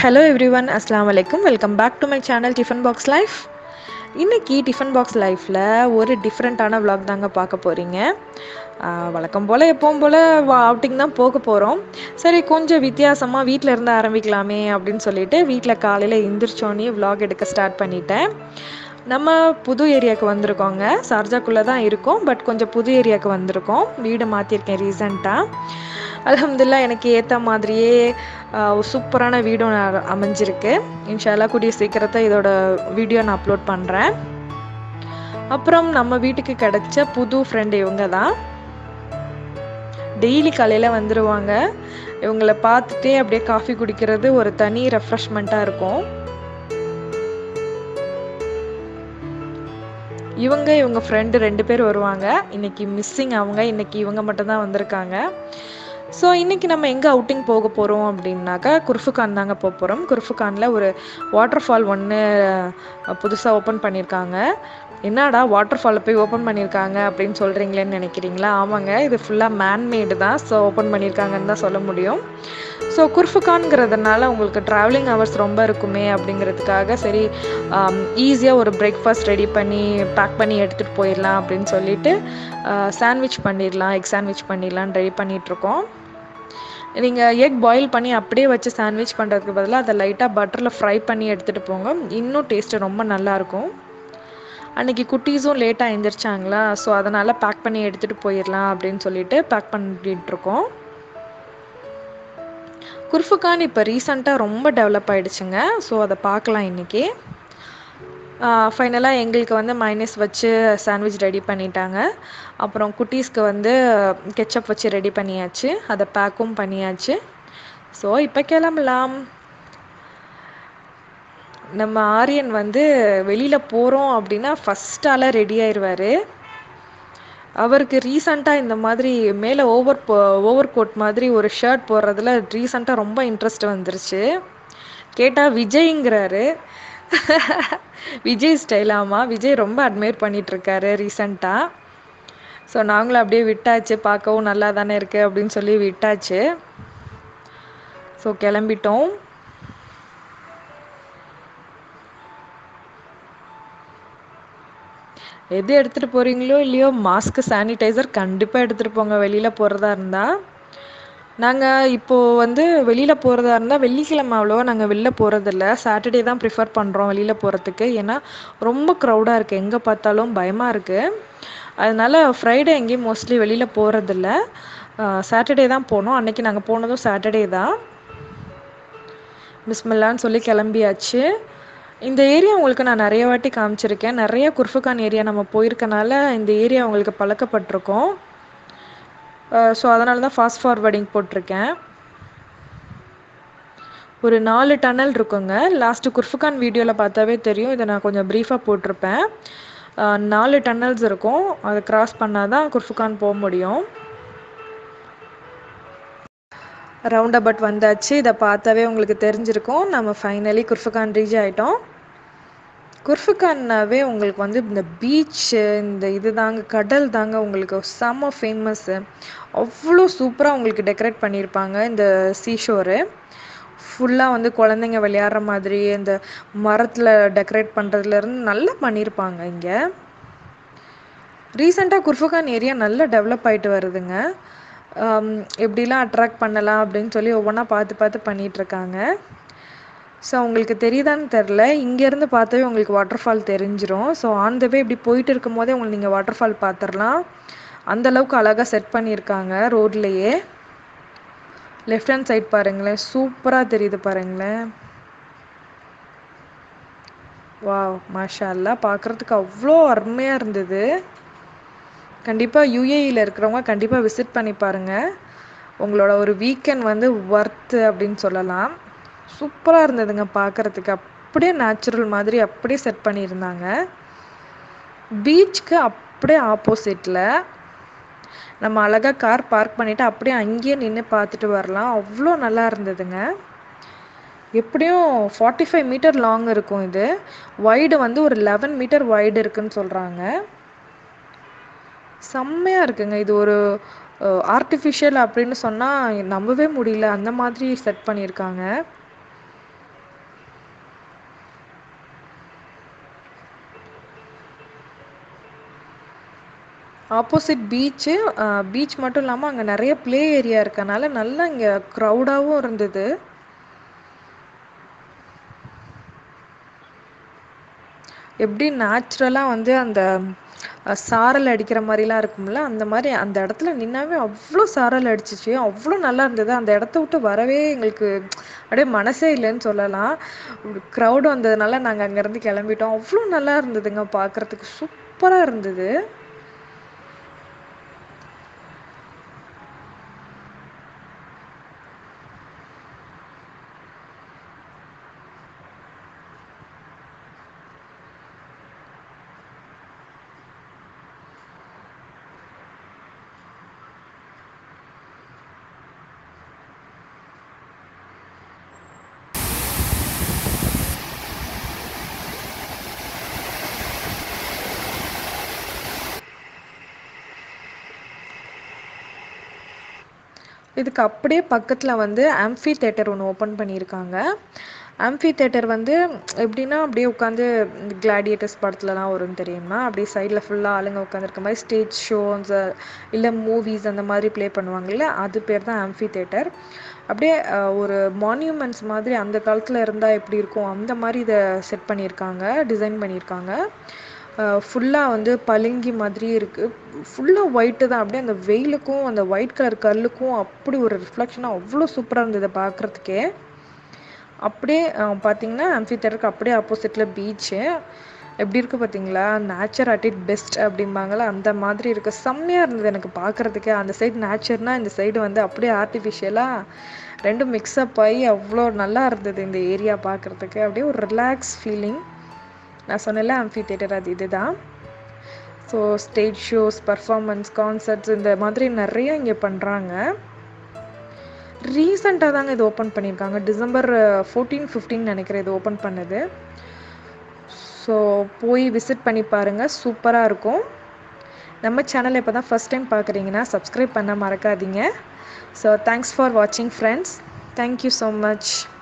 hello every everyone அஸ்லாம் வலைக்கும் welcome back to my channel tiffin box life இன்றைக்கி tiffin box லைஃப்பில் ஒரு டிஃப்ரெண்ட்டான vlog தாங்க பார்க்க போகிறீங்க வழக்கம் போல் எப்பவும் போல் அவுட்டிங் தான் போக போகிறோம் சரி கொஞ்சம் வித்தியாசமாக வீட்டில் இருந்து ஆரம்பிக்கலாமே அப்படின்னு சொல்லிட்டு வீட்டில் காலையில் எந்திரிச்சோன்னே vlog எடுக்க ஸ்டார்ட் பண்ணிட்டேன் நம்ம புது ஏரியாவுக்கு வந்திருக்கோங்க சார்ஜாக்குள்ளே தான் இருக்கோம் பட் கொஞ்சம் புது ஏரியாவுக்கு வந்திருக்கோம் வீடு மாற்றிருக்கேன் ரீசண்டாக அலமதுல்லா எனக்கு ஏற்ற மாதிரியே ஆஹ், ஒரு சூப்பரான வீடும் அ- அமைஞ்சிருக்கு இன்ஷால்லா கூடிய சீக்கிரத்தை இதோட வீடியோ நான் அப்லோட் பண்ணுறேன் அப்புறம் நம்ம வீட்டுக்கு கிடைச்ச புது ஃப்ரெண்டு இவங்க தான் டெய்லி காலையில் வந்துடுவாங்க இவங்கள பார்த்துட்டே அப்படியே காஃபி குடிக்கிறது ஒரு தனி ரெஃப்ரெஷ்மெண்ட்டாக இருக்கும் இவங்க இவங்க ஃப்ரெண்டு ரெண்டு பேர் வருவாங்க இன்னைக்கு மிஸ்ஸிங் அவங்க இன்னைக்கு இவங்க மட்டும்தான் வந்திருக்காங்க ஸோ இன்னைக்கு நம்ம எங்கே அவுட்டிங் போக போகிறோம் அப்படின்னாக்கா குர்ஃபுகான் தாங்க போக போகிறோம் குர்ஃபுகானில் ஒரு வாட்டர் ஃபால் ஒன்று புதுசாக ஓப்பன் பண்ணியிருக்காங்க என்னடா வாட்டர் ஃபாலை போய் ஓப்பன் பண்ணியிருக்காங்க அப்படின்னு சொல்கிறீங்களேன்னு நினைக்கிறீங்களா ஆமாங்க இது ஃபுல்லாக மேன்மேடு தான் ஸோ ஓப்பன் பண்ணியிருக்காங்கன்னு தான் சொல்ல முடியும் ஸோ குர்ஃபுகான்ங்கிறதுனால உங்களுக்கு ட்ராவலிங் ஹவர்ஸ் ரொம்ப இருக்குமே அப்படிங்கிறதுக்காக சரி ஈஸியாக ஒரு பிரேக்ஃபாஸ்ட் ரெடி பண்ணி பேக் பண்ணி எடுத்துகிட்டு போயிடலாம் அப்படின்னு சொல்லிட்டு சாண்ட்விச் பண்ணிடலாம் எக் சாண்ட்விச் பண்ணிடலாம் ரெடி பண்ணிகிட்ருக்கோம் நீங்கள் எக் பாயில் பண்ணி அப்படியே வச்சு சாண்ட்விச் பண்ணுறதுக்கு பதிலாக அதை லைட்டாக பட்டரில் ஃப்ரை பண்ணி எடுத்துகிட்டு போங்க இன்னும் டேஸ்ட்டு ரொம்ப நல்லாயிருக்கும் அன்னைக்கு குட்டீஸும் லேட்டாக எழுந்திரிச்சாங்களா ஸோ அதனால் பேக் பண்ணி எடுத்துகிட்டு போயிடலாம் அப்படின்னு சொல்லிட்டு பேக் பண்ணிட்டு இருக்கோம் குர்ஃபுகான் இப்போ ரீசண்டாக ரொம்ப டெவலப் ஆயிடுச்சுங்க ஸோ அதை பார்க்கலாம் இன்றைக்கி ஃபைனலாக எங்களுக்கு வந்து மைனஸ் வச்சு சாண்ட்விச் ரெடி பண்ணிட்டாங்க அப்புறம் குட்டீஸ்க்கு வந்து கெச்சப் வச்சு ரெடி பண்ணியாச்சு அதை பேக்கும் பண்ணியாச்சு ஸோ இப்போ கிளம்பலாம் நம்ம ஆரியன் வந்து வெளியில் போகிறோம் அப்படின்னா ஃபஸ்ட்டால ரெடி ஆயிடுவார் அவருக்கு ரீசண்டாக இந்த மாதிரி மேலே ஓவர் ஓவர் கோட் மாதிரி ஒரு ஷர்ட் போடுறதுல ரீசண்டாக ரொம்ப இன்ட்ரெஸ்ட் வந்துருச்சு கேட்டால் விஜய்ங்கிறாரு விஜய் ஸ்டைலாமா விஜய் ரொம்ப அட்மையர் பண்ணிட்டு இருக்காரு ரீசண்டாக ஸோ நாங்களும் அப்படியே விட்டாச்சு பார்க்கவும் நல்லா தானே இருக்கு அப்படின்னு சொல்லி விட்டாச்சு ஸோ கிளம்பிட்டோம் எது எடுத்துகிட்டு போகிறீங்களோ இல்லையோ மாஸ்க்கு சானிடைசர் கண்டிப்பாக எடுத்துகிட்டு போங்க வெளியில் போகிறதா இருந்தால் நாங்கள் இப்போது வந்து வெளியில் போகிறதா இருந்தால் வெள்ளிக்கிழமை அவ்வளோவா நாங்கள் வெளில போகிறதில்ல சாட்டர்டே தான் ப்ரிஃபர் பண்ணுறோம் வெளியில் போகிறதுக்கு ஏன்னா ரொம்ப க்ரௌடாக இருக்குது எங்கே பார்த்தாலும் பயமாக இருக்குது அதனால ஃப்ரைடே எங்கேயும் மோஸ்ட்லி வெளியில் போகிறதில்ல சாட்டர்டே தான் போனோம் அன்னைக்கு நாங்கள் போனதும் சாட்டர்டே தான் பிஸ்மில்லான்னு சொல்லி கிளம்பியாச்சு இந்த ஏரியா உங்களுக்கு நான் நிறைய வாட்டி காமிச்சிருக்கேன் நிறைய குர்ஃபுகான் ஏரியா நம்ம போயிருக்கனால இந்த ஏரியா உங்களுக்கு பழக்கப்பட்டிருக்கோம் ஸோ அதனால தான் ஃபாஸ்ட் ஃபார்வர்டிங் போட்டிருக்கேன் ஒரு நாலு டன்னல் இருக்குங்க லாஸ்ட்டு குர்ஃபுகான் வீடியோவில் பார்த்தாவே தெரியும் இதை நான் கொஞ்சம் ப்ரீஃபாக போட்டிருப்பேன் அஹ் நாலு டன்னல்ஸ் இருக்கும் அதை கிராஸ் பண்ணால் தான் குர்ஃபுகான் போக முடியும் ரவுண்ட் அபவுட் வந்தாச்சு இதை பார்த்தாவே உங்களுக்கு தெரிஞ்சிருக்கும் நம்ம ஃபைனலி குர்ஃபுகான் ரீச் ஆகிட்டோம் குர்ஃபுகான்னாவே உங்களுக்கு வந்து இந்த பீச்சு இந்த இது தாங்க கடல் தாங்க உங்களுக்கு செம்ம ஃபேமஸ்ஸு அவ்வளோ சூப்பராக உங்களுக்கு டெக்கரேட் பண்ணியிருப்பாங்க இந்த சீஷோரு ஃபுல்லாக வந்து குழந்தைங்க விளையாடுற மாதிரி இந்த மரத்தில் டெக்கரேட் பண்ணுறதுலேருந்து நல்லா பண்ணியிருப்பாங்க இங்கே ரீசெண்டாக குர்ஃபுகான் ஏரியா நல்லா டெவலப் ஆயிட்டு வருதுங்க ஆம், எப்படிலாம் அட்ராக்ட் பண்ணலாம் அப்படின்னு சொல்லி ஒவ்வொன்றா பார்த்து பார்த்து பண்ணிட்டு இருக்காங்க ஸோ உங்களுக்கு தெரியுதான்னு தெரில இங்கேருந்து பார்த்தாவே உங்களுக்கு வாட்டர் ஃபால் தெரிஞ்சிரும் ஸோ ஆன் த வே இப்படி போயிட்டு இருக்கும் போதே உங்களுக்கு நீங்கள் வாட்டர் ஃபால் பார்த்துடலாம் அந்த அளவுக்கு அழகாக செட் பண்ணியிருக்காங்க ரோட்லேயே லெஃப்ட் ஹேண்ட் சைட் பாருங்களேன் சூப்பராக தெரியுது பாருங்களேன் வாவ் மாஷா அல்லா பார்க்குறதுக்கு அவ்வளோ அருமையாக இருந்தது கண்டிப்பாக யூஏஇயில் இருக்கிறவங்க கண்டிப்பாக விசிட் பண்ணி பாருங்கள் உங்களோட ஒரு வீக்கெண்ட் வந்து ஒர்த்து அப்படின்னு சொல்லலாம் சூப்பராக இருந்ததுங்க பார்க்குறதுக்கு அப்படியே நேச்சுரல் மாதிரி அப்படியே செட் பண்ணியிருந்தாங்க பீச்சுக்கு அப்படியே ஆப்போசிட்டில் நம்ம அழகாக கார் பார்க் பண்ணிவிட்டு அப்படியே அங்கேயே நின்று பார்த்துட்டு வரலாம் அவ்வளோ நல்லா இருந்ததுங்க எப்படியும் ஃபார்ட்டி ஃபைவ் மீட்டர் லாங் இருக்கும் இது வைடு வந்து ஒரு லெவன் மீட்டர் வைடு இருக்குன்னு சொல்கிறாங்க செம்மையாக இருக்குங்க இது ஒரு ஆர்டிஃபிஷியல் அப்படின்னு சொன்னால் நம்பவே முடியல அந்த மாதிரி செட் பண்ணியிருக்காங்க ஆப்போசிட் பீச்சு பீச் மட்டும் இல்லாமல் அங்கே நிறைய ப்ளே ஏரியா இருக்கனால நல்லா இங்கே க்ரௌடாகவும் இருந்தது எப்படி நேச்சுரலாக வந்து அந்த அஹ், சாரல் அடிக்கிற மாதிரிலாம் இருக்கும்ல அந்த மாதிரி அந்த இடத்துல நின்னாவே அவ்வளோ சாரல் அடிச்சிச்சு அவ்வளோ நல்லா இருந்தது அந்த இடத்த விட்டு வரவே எங்களுக்கு அப்படியே மனசே இல்லைன்னு சொல்லலாம் க்ரௌடு வந்ததுனால நாங்கள் அங்கேருந்து கிளம்பிட்டோம் அவ்வளோ நல்லா இருந்ததுங்க பார்க்குறதுக்கு சூப்பராக இருந்தது இதுக்கு அப்படியே பக்கத்தில் வந்து ஆம்ஃபி தேட்டர் ஒன்று ஓப்பன் பண்ணியிருக்காங்க ஆம்ஃபி தேட்டர் வந்து எப்படின்னா அப்படியே உட்காந்து கிளாடியேட்டர்ஸ் படத்துலலாம் வரும் தெரியுமா அப்படியே சைடில் ஃபுல்லாக ஆளுங்க உட்காந்துருக்க மாதிரி ஸ்டேஜ் ஷோஸ் இல்லை மூவிஸ் அந்த மாதிரி ப்ளே பண்ணுவாங்கல்ல அது பேர் தான் ஆம்ஃபி தேட்டர் அப்படியே அஹ், ஒரு மான்யூமெண்ட்ஸ் மாதிரி அந்த காலத்தில் இருந்தால் எப்படி இருக்கும் அந்த மாதிரி இதை செட் பண்ணியிருக்காங்க டிசைன் பண்ணியிருக்காங்க ஃபுல்லாக வந்து பளிங்கி மாதிரி இருக்குது ஃபுல்லாக ஒயிட்டு தான் அப்படியே அந்த வெயிலுக்கும் அந்த ஒயிட் கலர் கல்லுக்கும் அப்படி ஒரு ரிஃப்ளெக்ஷனாக அவ்வளோ சூப்பராக இருந்தது பார்க்குறதுக்கே அப்படியே அஹ், பார்த்தீங்கன்னா ஆம்ஃபி தேட்டருக்கு அப்படியே ஆப்போசிட்டில் பீச்சு எப்படி இருக்குது பார்த்தீங்களா நேச்சர் அட் இட் பெஸ்ட் அப்படிம்பாங்களா அந்த மாதிரி இருக்குது செம்மையாக இருந்தது எனக்கு பார்க்குறதுக்கே அந்த சைடு நேச்சர்னால் இந்த சைடு வந்து அப்படியே ஆர்டிஃபிஷியலாக ரெண்டும் மிக்ஸ்அப் ஆகி அவ்வளோ நல்லா இருந்தது இந்த ஏரியா பார்க்குறதுக்கு அப்படியே ஒரு ரிலாக்ஸ் ஃபீலிங் நான் சொன்னேன்ல ஆம்ஃபி தேட்டர் அது இதுதான் so stage shows performance concerts இந்த மாதிரி நிறைய இங்கே பண்ணுறாங்க ரீசெண்டாக தாங்க இது ஓப்பன் பண்ணியிருக்காங்க டிசம்பர் ஃபோர்டீன் ஃபிஃப்டீன் நினைக்கிறேன் இது ஓப்பன் பண்ணது ஸோ போய் விசிட் பண்ணி பாருங்கள் சூப்பராக இருக்கும் நம்ம சேனலை இப்போ தான் ஃபஸ்ட் டைம் பார்க்குறீங்கன்னா சப்ஸ்கிரைப் பண்ண மறக்காதீங்க ஸோ தேங்க்ஸ் ஃபார் வாட்சிங் ஃப்ரெண்ட்ஸ் தேங்க்யூ ஸோ மச்